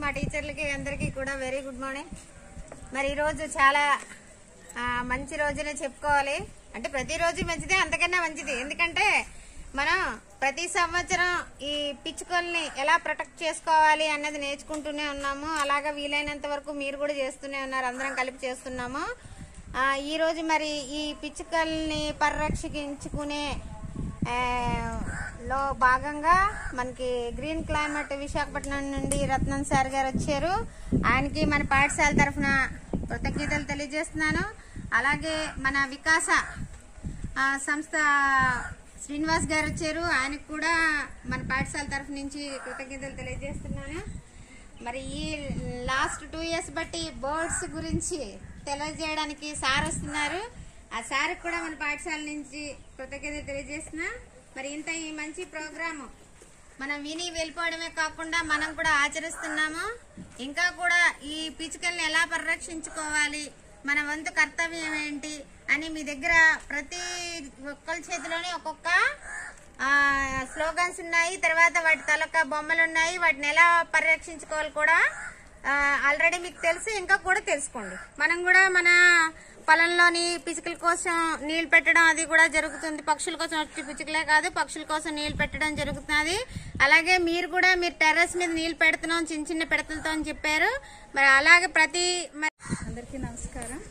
మా టీచర్లకి అందరికీ కూడా వెరీ గుడ్ మార్నింగ్ మరి ఈరోజు చాలా ఆ, మంచి రోజునే చెప్పుకోవాలి అంటే ప్రతిరోజు మంచిదే అంతకన్నా మంచిది ఎందుకంటే మనం ప్రతి సంవత్సరం ఈ పిచ్చుకల్ని ఎలా ప్రొటెక్ట్ చేసుకోవాలి అన్నది నేర్చుకుంటూనే ఉన్నాము అలాగా వీలైనంత వరకు మీరు కూడా చేస్తూనే ఉన్నారు అందరం కలిపి చేస్తున్నాము ఆ, ఈ రోజు మరి ఈ పిచ్చుకల్ని పరిరక్షించుకునే ఆ, లో భాగంగా మనకి గ్రీన్ క్లైమేట్ విశాఖపట్నం నుండి రత్నం సార్ గారు వచ్చారు ఆయనకి మన పాఠశాల తరఫున కృతజ్ఞతలు తెలియజేస్తున్నాను అలాగే మన వికాస ఆ, సంస్థ శ్రీనివాస్ గారు వచ్చారు ఆయనకు కూడా మన పాఠశాల తరఫు నుంచి కృతజ్ఞతలు తెలియజేస్తున్నాను మరి ఈ లాస్ట్ టూ ఇయర్స్ బట్టి బర్డ్స్ గురించి తెలియజేయడానికి సార్ వస్తున్నారు ఆ సార్ కూడా మన పాఠశాల నుంచి కృతజ్ఞతలు తెలియజేస్తున్నా మరి ఇంత ఈ మంచి ప్రోగ్రాము మనం విని వెళ్ళిపోవడమే కాకుండా మనం కూడా ఆచరిస్తున్నాము ఇంకా కూడా ఈ పిచ్చుకల్ని ఎలా పరిరక్షించుకోవాలి మన వంతు కర్తవ్యం ఏంటి అని మీ దగ్గర ప్రతి ఒక్కరి చేతిలోనే ఒక్కొక్క స్లోగన్స్ ఉన్నాయి తర్వాత వాటి తలక బొమ్మలు ఉన్నాయి వాటిని ఎలా పరిరక్షించుకోవాలి కూడా ఆల్రెడీ మీకు తెలుసు ఇంకా కూడా తెలుసుకోండి మనం కూడా మన పొలంలోని పిచ్చుకల కోసం నీళ్లు పెట్టడం అది కూడా జరుగుతుంది పక్షుల కోసం వచ్చి పిచ్చుకలే కాదు పక్షుల కోసం నీళ్లు పెట్టడం జరుగుతున్నది అలాగే మీరు కూడా మీరు టెర్రస్ మీద నీళ్లు పెడుతున్నాం చిన్న చిన్న పిడతలతో అని చెప్పారు మరి అలాగే ప్రతి మరి అందరికీ నమస్కారం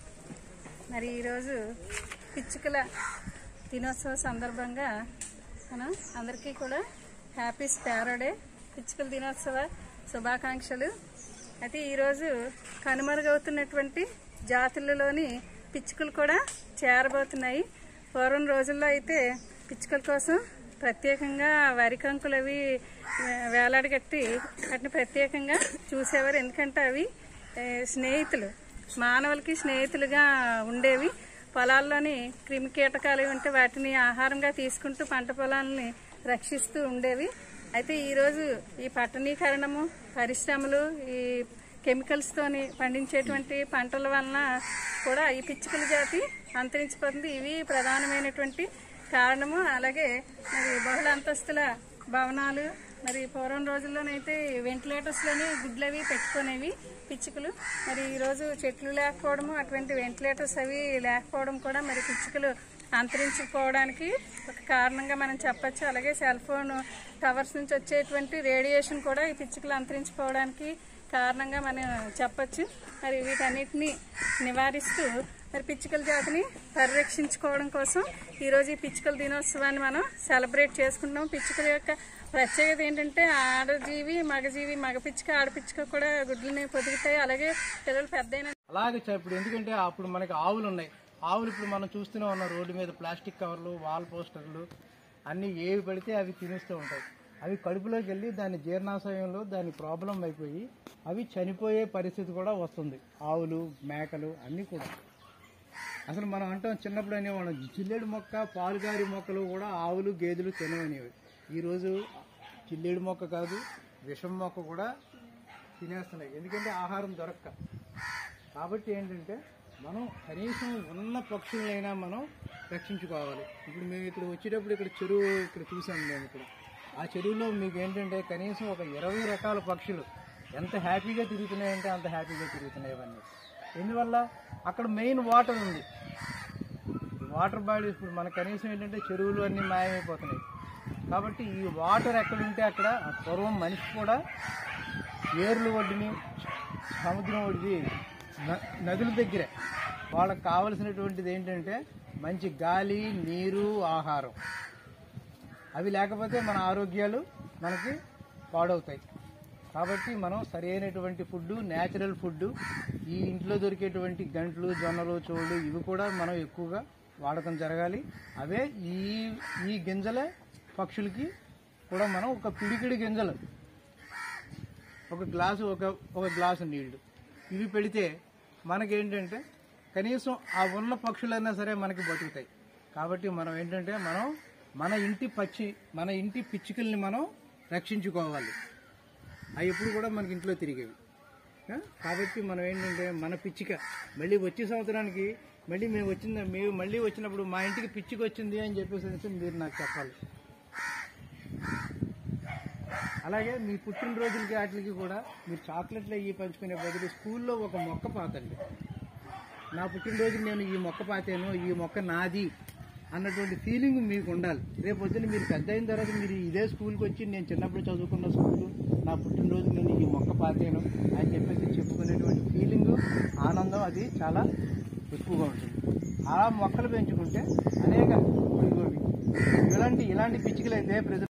మరి ఈరోజు పిచ్చుకల దినోత్సవ సందర్భంగా మనం అందరికీ కూడా హ్యాపీ స్పారో డే పిచ్చుకల దినోత్సవ శుభాకాంక్షలు అయితే ఈరోజు కనుమరుగవుతున్నటువంటి జాతులలోని పిచ్చుకలు కూడా చేరబోతున్నాయి పూర్వం రోజుల్లో అయితే పిచ్చుకల కోసం ప్రత్యేకంగా వరి కంకులు అవి వే- వేలాడగట్టి వాటిని ప్రత్యేకంగా చూసేవారు ఎందుకంటే అవి ఏ, స్నేహితులు మానవులకి స్నేహితులుగా ఉండేవి పొలాల్లోని క్రిమి కీటకాలు ఉంటే వాటిని ఆహారంగా తీసుకుంటూ పంట పొలాలని రక్షిస్తూ ఉండేవి అయితే ఈరోజు ఈ పట్టణీకరణము పరిశ్రమలు ఈ కెమికల్స్ తోని పండించేటువంటి పంటల వలన కూడా ఈ పిచ్చుకల జాతి అంతరించిపోతుంది ఇవి ప్రధానమైనటువంటి కారణము అలాగే మరి బహుళ అంతస్తుల భవనాలు మరి పూర్వం రోజుల్లోనైతే వెంటిలేటర్స్లోనే గుడ్లు అవి పెట్టుకునేవి పిచ్చుకలు మరి ఈరోజు చెట్లు లేకపోవడము అటువంటి వెంటిలేటర్స్ అవి లేకపోవడం కూడా మరి పిచ్చుకలు అంతరించిపోవడానికి ఒక కారణంగా మనం చెప్పొచ్చు అలాగే సెల్ ఫోన్ టవర్స్ నుంచి వచ్చేటువంటి రేడియేషన్ కూడా ఈ పిచ్చుకలు అంతరించిపోవడానికి కారణంగా మనం చెప్పొచ్చు మరి వీటన్నిటిని నివారిస్తూ మరి పిచ్చుకల జాతిని పరిరక్షించుకోవడం కోసం ఈరోజు ఈ పిచ్చుకల దినోత్సవాన్ని మనం సెలబ్రేట్ చేసుకుంటాం పిచ్చుకల యొక్క ప్రత్యేకత ఏంటంటే ఆడజీవి మగజీవి మగ పిచ్చుక ఆడపిచ్చుక కూడా గుడ్లని పొదుగుతాయి అలాగే పిల్లలు పెద్దయిన అలాగే చ- ఇప్పుడు ఎందుకంటే అప్పుడు మనకి ఆవులు ఉన్నాయి ఆవులు ఇప్పుడు మనం చూస్తూనే ఉన్నాం రోడ్డు మీద ప్లాస్టిక్ కవర్లు వాల్ పోస్టర్లు అన్నీ ఏవి పడితే అవి తినేస్తూ ఉంటాయి అవి కడుపులోకి వెళ్ళి దాని జీర్ణాశయంలో దాని ప్రాబ్లం అయిపోయి అవి చనిపోయే పరిస్థితి కూడా వస్తుంది ఆవులు మేకలు అన్నీ కూడా అసలు మనం అంటాం చిన్నప్పుడు అనేవాళ్ళం చిల్లేడు మొక్క పాలుగారి మొక్కలు కూడా ఆవులు గేదెలు తినవనేవి ఈరోజు చిల్లేడు మొక్క కాదు విషం మొక్క కూడా తినేస్తున్నాయి ఎందుకంటే ఆహారం దొరక్క కాబట్టి ఏంటంటే మనం కనీసం ఉన్న పక్షులైనా మనం రక్షించుకోవాలి ఇప్పుడు మేము ఇక్కడ వచ్చేటప్పుడు ఇక్కడ చెరువు ఇక్కడ చూసాము మేము ఇక్కడ ఆ చెరువులో మీకు ఏంటంటే కనీసం ఒక ఇరవై రకాల పక్షులు ఎంత హ్యాపీగా తిరుగుతున్నాయంటే అంత హ్యాపీగా తిరుగుతున్నాయి ఇవన్నీ ఎందువల్ల అక్కడ మెయిన్ వాటర్ ఉంది వాటర్ బాడీ ఇప్పుడు మన కనీసం ఏంటంటే చెరువులు అన్నీ మాయమైపోతున్నాయి కాబట్టి ఈ వాటర్ ఎక్కడుంటే అక్కడ పూర్వం మనిషి కూడా ఏర్లు ఒడ్డుని సముద్రం ఒడ్డి న- నదుల దగ్గరే వాళ్ళకి కావలసినటువంటిది ఏంటంటే మంచి గాలి నీరు ఆహారం అవి లేకపోతే మన ఆరోగ్యాలు మనకి పాడవుతాయి కాబట్టి మనం సరైనటువంటి ఫుడ్ న్యాచురల్ ఫుడ్ ఈ ఇంట్లో దొరికేటువంటి గంటలు జొన్నలు చోళ్ళు ఇవి కూడా మనం ఎక్కువగా వాడకం జరగాలి అవే ఈ ఈ గింజలే పక్షులకి కూడా మనం ఒక పిడికిడి గింజలు ఒక గ్లాసు ఒక ఒక గ్లాసు నీళ్లు ఇవి పెడితే మనకేంటంటే కనీసం ఆ ఉన్న పక్షులైనా సరే మనకి బతుకుతాయి కాబట్టి మనం ఏంటంటే మనం మన ఇంటి పక్షి మన ఇంటి పిచ్చుకల్ని మనం రక్షించుకోవాలి అవి ఎప్పుడు కూడా మనకి ఇంట్లో తిరిగేవి ఆ? కాబట్టి మనం ఏంటంటే మన పిచ్చిక మళ్ళీ వచ్చే సంవత్సరానికి మళ్ళీ మేము వచ్చింది మేము మళ్ళీ వచ్చినప్పుడు మా ఇంటికి పిచ్చికి వచ్చింది అని చెప్పేసి మీరు నాకు చెప్పాలి అలాగే మీ పుట్టినరోజులకి వాటికి కూడా మీరు చాక్లెట్లు అయ్యి పంచుకునే బదులు స్కూల్లో ఒక మొక్క పాతండి నా పుట్టినరోజుకి నేను ఈ మొక్క పాతాను ఈ మొక్క నాది అన్నటువంటి ఫీలింగ్ మీకు ఉండాలి రేపు పొద్దున్న మీరు పెద్ద అయిన తర్వాత మీరు ఇదే స్కూల్కి వచ్చి నేను చిన్నప్పుడు చదువుకున్న స్కూల్ నా పుట్టినరోజు నేను ఈ మొక్క పాతాను అని చెప్పేసి చెప్పుకునేటువంటి ఫీలింగ్ ఆనందం అది చాలా ఎక్కువగా ఉంటుంది ఆ మొక్కలు పెంచుకుంటే అనేక ఇదిగోండి ఇలాంటి ఇలాంటి పిచ్చికలు అయితే ప్రజలు